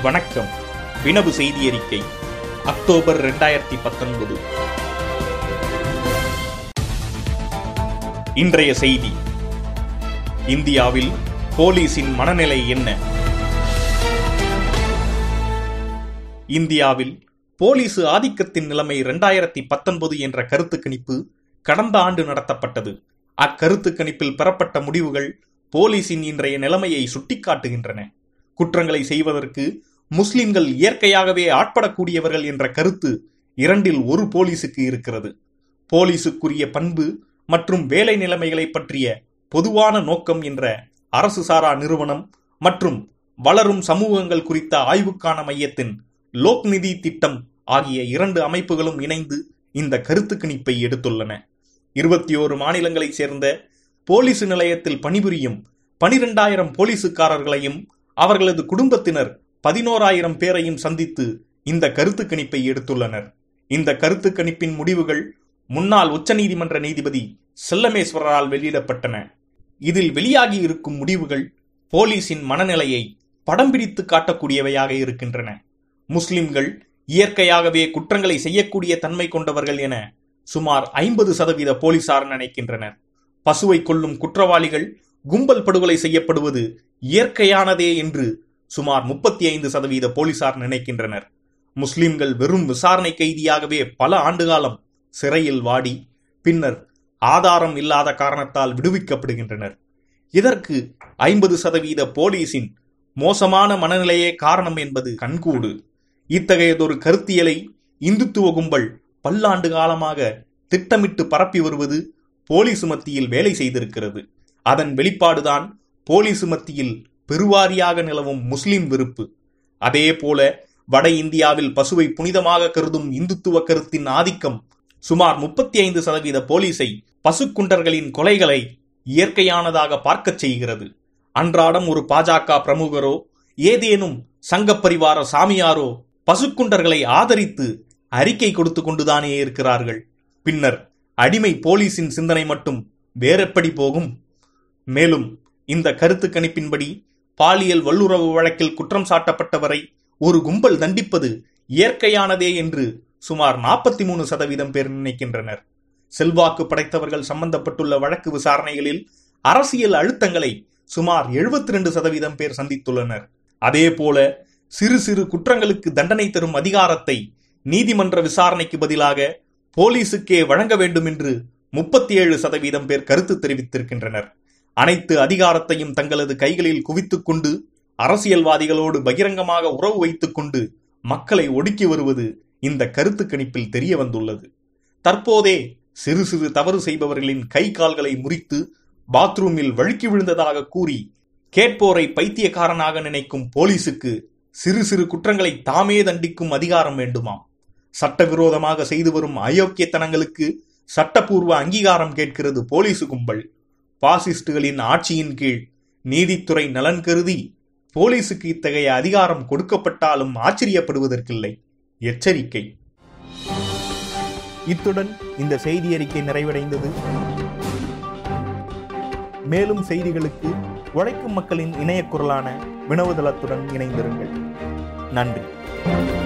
வணக்கம் வினவு செய்தி அறிக்கை அக்டோபர் ரெண்டாயிரத்தி பத்தொன்பது இன்றைய செய்தி இந்தியாவில் போலீசின் மனநிலை என்ன இந்தியாவில் போலீசு ஆதிக்கத்தின் நிலைமை இரண்டாயிரத்தி பத்தொன்பது என்ற கருத்து கணிப்பு கடந்த ஆண்டு நடத்தப்பட்டது அக்கருத்து கணிப்பில் பெறப்பட்ட முடிவுகள் போலீசின் இன்றைய நிலைமையை சுட்டிக்காட்டுகின்றன குற்றங்களை செய்வதற்கு முஸ்லிம்கள் இயற்கையாகவே ஆட்படக்கூடியவர்கள் என்ற கருத்து இரண்டில் ஒரு போலீசுக்கு இருக்கிறது போலீசுக்குரிய பண்பு மற்றும் வேலை நிலைமைகளை பற்றிய பொதுவான நோக்கம் என்ற அரசு சாரா நிறுவனம் மற்றும் வளரும் சமூகங்கள் குறித்த ஆய்வுக்கான மையத்தின் லோக்நிதி திட்டம் ஆகிய இரண்டு அமைப்புகளும் இணைந்து இந்த கருத்து கணிப்பை எடுத்துள்ளன இருபத்தி ஓரு மாநிலங்களைச் சேர்ந்த போலீஸ் நிலையத்தில் பணிபுரியும் பனிரெண்டாயிரம் போலீசுக்காரர்களையும் அவர்களது குடும்பத்தினர் பதினோராயிரம் பேரையும் சந்தித்து இந்த கருத்து கணிப்பை எடுத்துள்ளனர் இந்த கருத்து கணிப்பின் முடிவுகள் முன்னாள் உச்சநீதிமன்ற நீதிபதி செல்லமேஸ்வரரால் வெளியிடப்பட்டன இதில் வெளியாகி இருக்கும் முடிவுகள் போலீசின் மனநிலையை படம் பிடித்து காட்டக்கூடியவையாக இருக்கின்றன முஸ்லிம்கள் இயற்கையாகவே குற்றங்களை செய்யக்கூடிய தன்மை கொண்டவர்கள் என சுமார் ஐம்பது சதவீத போலீசார் நினைக்கின்றனர் பசுவை கொல்லும் குற்றவாளிகள் கும்பல் படுகொலை செய்யப்படுவது இயற்கையானதே என்று சுமார் முப்பத்தி ஐந்து சதவீத போலீசார் நினைக்கின்றனர் முஸ்லிம்கள் வெறும் விசாரணை கைதியாகவே பல ஆண்டுகாலம் சிறையில் வாடி பின்னர் ஆதாரம் இல்லாத காரணத்தால் விடுவிக்கப்படுகின்றனர் இதற்கு ஐம்பது சதவீத போலீசின் மோசமான மனநிலையே காரணம் என்பது கண்கூடு இத்தகையதொரு கருத்தியலை இந்துத்துவ கும்பல் பல்லாண்டு காலமாக திட்டமிட்டு பரப்பி வருவது போலீஸ் மத்தியில் வேலை செய்திருக்கிறது அதன் வெளிப்பாடுதான் போலீஸ் மத்தியில் பெருவாரியாக நிலவும் முஸ்லிம் வெறுப்பு அதே போல வட இந்தியாவில் பசுவை புனிதமாக கருதும் இந்துத்துவ கருத்தின் ஆதிக்கம் சுமார் முப்பத்தி ஐந்து சதவீத போலீஸை பசுக்குண்டர்களின் கொலைகளை இயற்கையானதாக பார்க்கச் செய்கிறது அன்றாடம் ஒரு பாஜக பிரமுகரோ ஏதேனும் சங்கப்பரிவார சாமியாரோ பசுக்குண்டர்களை ஆதரித்து அறிக்கை கொடுத்து கொண்டுதானே இருக்கிறார்கள் பின்னர் அடிமை போலீசின் சிந்தனை மட்டும் வேறெப்படி போகும் மேலும் இந்த கருத்து கணிப்பின்படி பாலியல் வல்லுறவு வழக்கில் குற்றம் சாட்டப்பட்டவரை ஒரு கும்பல் தண்டிப்பது இயற்கையானதே என்று சுமார் நாற்பத்தி மூணு சதவீதம் பேர் நினைக்கின்றனர் செல்வாக்கு படைத்தவர்கள் சம்பந்தப்பட்டுள்ள வழக்கு விசாரணைகளில் அரசியல் அழுத்தங்களை சுமார் எழுபத்தி ரெண்டு சதவீதம் பேர் சந்தித்துள்ளனர் அதே போல சிறு சிறு குற்றங்களுக்கு தண்டனை தரும் அதிகாரத்தை நீதிமன்ற விசாரணைக்கு பதிலாக போலீசுக்கே வழங்க வேண்டும் என்று முப்பத்தி ஏழு சதவீதம் பேர் கருத்து தெரிவித்திருக்கின்றனர் அனைத்து அதிகாரத்தையும் தங்களது கைகளில் குவித்துக் கொண்டு அரசியல்வாதிகளோடு பகிரங்கமாக உறவு வைத்துக் கொண்டு மக்களை ஒடுக்கி வருவது இந்த கருத்து கணிப்பில் தெரிய வந்துள்ளது தற்போதே சிறு சிறு தவறு செய்பவர்களின் கை கால்களை முறித்து பாத்ரூமில் வழுக்கி விழுந்ததாக கூறி கேட்போரை பைத்தியக்காரனாக நினைக்கும் போலீசுக்கு சிறு சிறு குற்றங்களை தாமே தண்டிக்கும் அதிகாரம் வேண்டுமாம் சட்டவிரோதமாக செய்து வரும் அயோக்கியத்தனங்களுக்கு சட்டப்பூர்வ அங்கீகாரம் கேட்கிறது போலீசு கும்பல் பாசிஸ்டுகளின் ஆட்சியின் கீழ் நீதித்துறை நலன் கருதி போலீசுக்கு இத்தகைய அதிகாரம் கொடுக்கப்பட்டாலும் ஆச்சரியப்படுவதற்கில்லை எச்சரிக்கை இத்துடன் இந்த செய்தி அறிக்கை நிறைவடைந்தது மேலும் செய்திகளுக்கு உழைக்கும் மக்களின் இணைய குரலான வினவுதளத்துடன் இணைந்திருங்கள் நன்றி